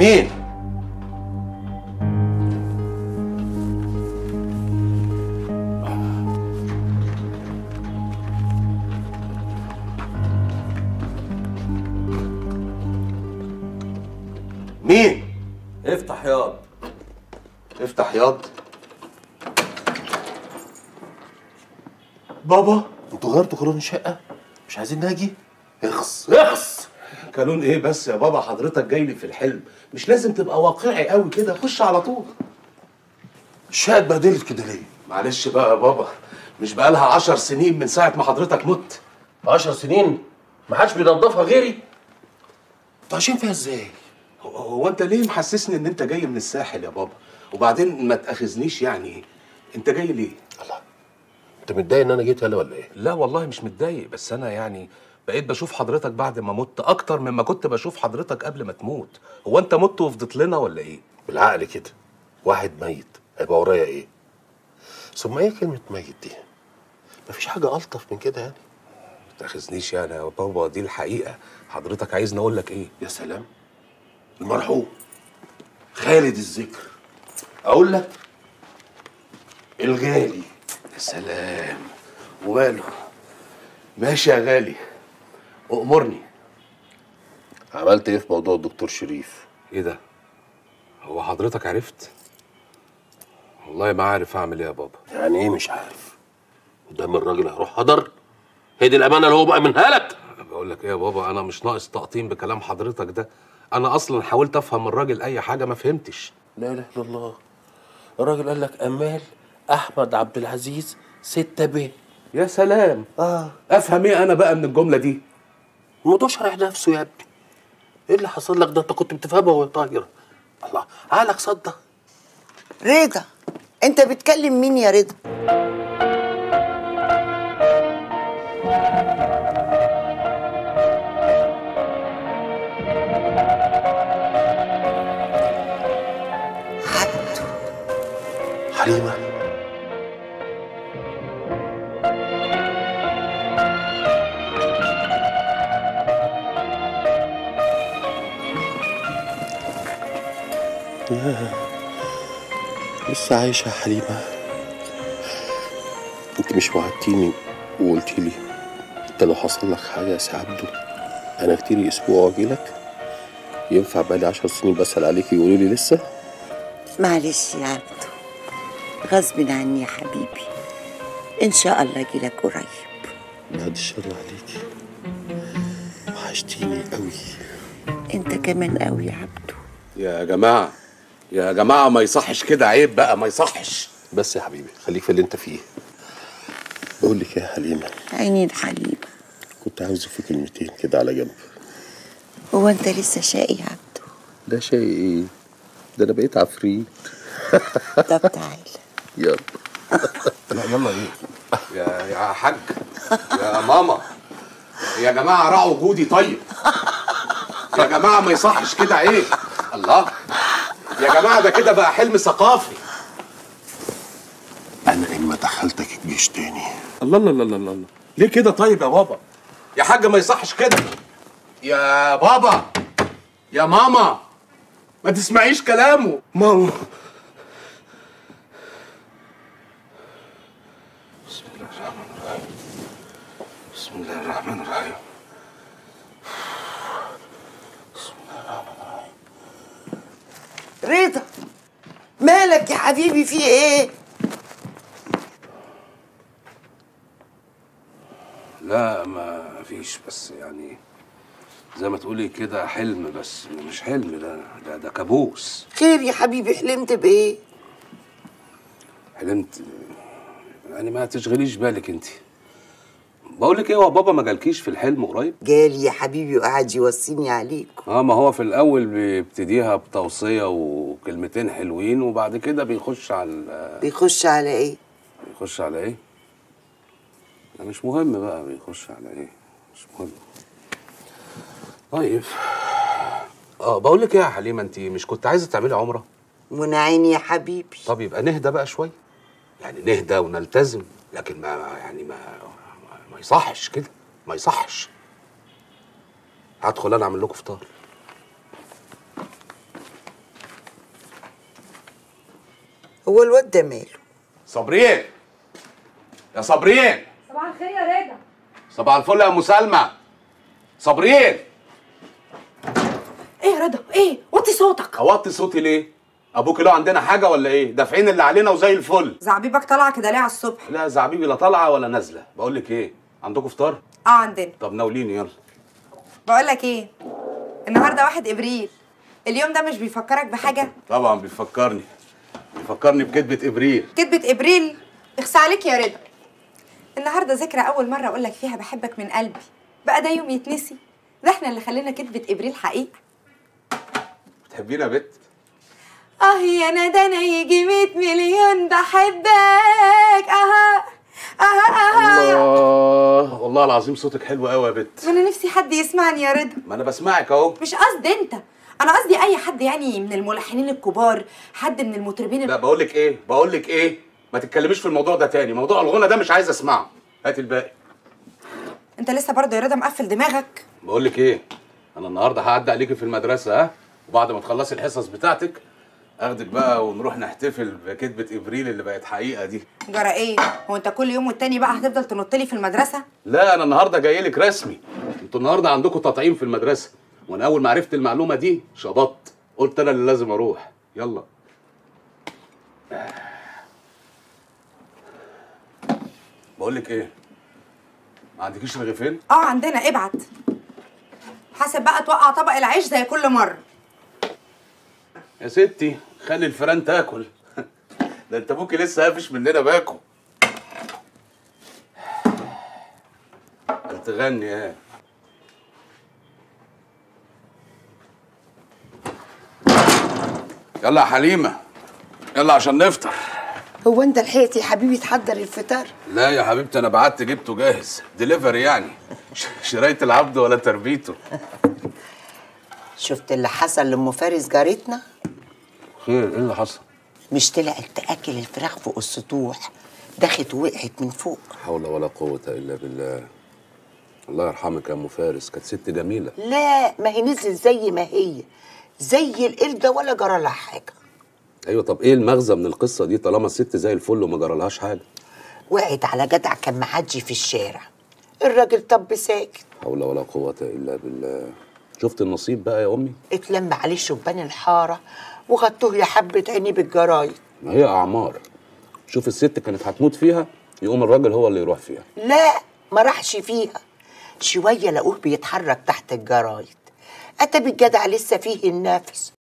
مين مين افتح ياض افتح ياض بابا انتوا غيرتوا قانون الشقه مش عايزين ناجي اخص اخص قانون ايه بس يا بابا حضرتك جاي لي في الحلم مش لازم تبقى واقعي قوي كده خش على طول الشقه اتبهدلت كده ليه معلش بقى يا بابا مش بقالها عشر سنين من ساعة ما حضرتك مت عشر سنين ما حدش بينضفها غيري انتوا عايشين فيها ازاي هو- هو انت ليه محسسني ان انت جاي من الساحل يا بابا وبعدين ما تاخذنيش يعني انت جاي ليه الله انت متضايق ان انا جيت هنا ولا ايه لا والله مش متضايق بس انا يعني بقيت بشوف حضرتك بعد ما مت اكتر مما كنت بشوف حضرتك قبل ما تموت هو انت مت وفضت لنا ولا ايه بالعقل كده واحد ميت هيبقى ورايا ايه ثم ايه كلمه ميت دي مفيش حاجه الطف من كده يعني ما تاخذنيش يعني يا بابا دي الحقيقة حضرتك عايزني اقول لك ايه يا سلام المرحوم خالد الذكر اقول لك الغالي يا سلام وماله ماشي يا غالي أؤمرني عملت ايه في موضوع الدكتور شريف ايه ده هو حضرتك عرفت والله ما عارف اعمل ايه يا بابا يعني ايه مش عارف قدام الراجل هروح هدر هي دي الامانه اللي هو بقى منها لك بقول لك ايه يا بابا انا مش ناقص تقطيم بكلام حضرتك ده انا اصلا حاولت افهم من الراجل اي حاجه ما فهمتش لا اله الا الله الراجل قال لك امال احمد عبد العزيز ستة ب يا سلام اه افهم ايه انا بقى من الجمله دي الموضوع شرح نفسه يا ابني ايه اللي حصل لك ده انت كنت بتفهمها وهي طايره الله عقلك صدق رضا انت بتكلم مين يا رضا عبده حليمه لسه عايشة يا حليمة انت مش وعدتيني وقلتي لي انت لو حصل لك حاجة يا سي عبده انا كتير اسبوع واجي لك ينفع بقالي عشر سنين بسأل عليك يقولوا لي لسه معلش يا عبده غصب عني يا حبيبي ان شاء الله اجيلك قريب بعد الشر عليكي وحشتيني قوي انت كمان قوي يا عبده يا جماعه يا جماعه ما يصحش كده عيب بقى ما يصحش بس يا حبيبي خليك في اللي انت فيه بقول لك يا حليمة عيني الحليمة كنت عاوزك في كلمتين كده على جنب هو انت لسه شقي يا عبده ده شيء ايه ده انا بقيت عفريت طب تعالى يلا لا يلا ايه يا يا حاج يا ماما يا جماعه راعوا وجودي طيب يا جماعه ما يصحش كده عيب الله يا جماعه ده كده بقى حلم ثقافي انا ان ما دخلتك الجيش تاني الله الله الله الله الله ليه كده طيب يا بابا يا حاج ما يصحش كده يا بابا يا ماما ما تسمعيش كلامه ماما بسم الله الرحمن الرحيم بسم الله الرحمن الرحيم رضا مالك يا حبيبي في ايه لا ما فيش بس يعني زي ما تقولي كده حلم بس مش حلم ده ده, ده كابوس خير يا حبيبي حلمت بايه حلمت يعني ما تشغليش بالك انت بقول لك ايه هو بابا ما جالكيش في الحلم قريب جالي يا حبيبي وقعد يوصيني عليكم اه ما هو في الاول بيبتديها بتوصيه وكلمتين حلوين وبعد كده بيخش على ال- بيخش على ايه بيخش على ايه ده مش مهم بقى بيخش على ايه مش مهم طيب اه بقول لك ايه يا حليمه انت مش كنت عايزه تعملي عمره منى عيني يا حبيبي طب يبقى نهدى بقى شويه يعني نهدى ونلتزم لكن ما يعني ما ما يصحش كده ما يصحش هدخل انا اعمل لكم فطار هو الواد ده ماله صابرين يا صابرين صباح الخير يا رضا صباح الفل يا ام سلمى صابرين ايه يا رضا ايه وطي صوتك اوطي صوتي ليه ابوك له عندنا حاجه ولا ايه دافعين اللي علينا وزي الفل زعبيبك طالعه كده ليه على الصبح لا زعبيبي لا طالعه ولا نازله بقول لك ايه عندكم فطار اه عندنا طب ناوليني يلا بقول لك ايه النهارده واحد ابريل اليوم ده مش بيفكرك بحاجه طبعا بيفكرني بيفكرني بكدبه ابريل كدبه ابريل اخسى عليك يا رضا النهارده ذكرى اول مره اقول لك فيها بحبك من قلبي بقى ده يوم يتنسي ده احنا اللي خلينا كدبه ابريل حقيقه بتحبينا يا بت اه يا ندى انا يجي 100 مليون بحبك اها اها اها الله والله العظيم صوتك حلو قوي يا بت ما انا نفسي حد يسمعني يا رضا ما انا بسمعك اهو مش قصدي انت انا قصدي اي حد يعني من الملحنين الكبار حد من المطربين لا ال... بقول لك ايه بقول لك ايه ما تتكلميش في الموضوع ده تاني موضوع الغنى ده مش عايز اسمعه هات الباقي انت لسه برضه يا رضا مقفل دماغك بقول لك ايه انا النهارده هعدي عليكي في المدرسه ها وبعد ما تخلصي الحصص بتاعتك اخدك بقى ونروح نحتفل بكدبه ابريل اللي بقت حقيقه دي جرى ايه هو انت كل يوم والتاني بقى هتفضل تنط لي في المدرسه لا انا النهارده جاي لك رسمي انتوا النهارده عندكم تطعيم في المدرسه وانا اول ما عرفت المعلومه دي شبطت قلت انا اللي لازم اروح يلا بقول لك ايه ما عندكيش رغيفين اه عندنا ابعت حاسب بقى توقع طبق العيش زي كل مره يا ستي خلي الفيران تاكل ده انت ابوكي لسه قافش مننا باكو تغني ايه يلا يا حليمه يلا عشان نفطر هو انت لحقت يا حبيبي تحضر الفطار لا يا حبيبتي انا بعت جبته جاهز ديليفري يعني ش- شرايه العبد ولا تربيته شفت اللي حصل لام فارس جارتنا خير ايه اللي حصل مش طلعت تاكل الفراخ فوق السطوح دخت وقعت من فوق حول ولا قوه الا بالله الله يرحمك يا ام فارس كانت ست جميله لا ما هي نزلت زي ما هي زي القلده ولا جرى لها حاجه ايوه طب ايه المغزى من القصه دي طالما الست زي الفل وما جرالهاش حاجه وقعت على جدع كان معدي في الشارع الراجل طب ساكت حول ولا قوه الا بالله شفت النصيب بقى يا امي اتلم عليه شبان الحاره وغطوه يا حبه عيني بالجرايد ما هي اعمار شوف الست كانت هتموت فيها يقوم الراجل هو اللي يروح فيها لا ما راحش فيها شويه لقوه بيتحرك تحت الجرايد اتى بالجدع لسه فيه النفس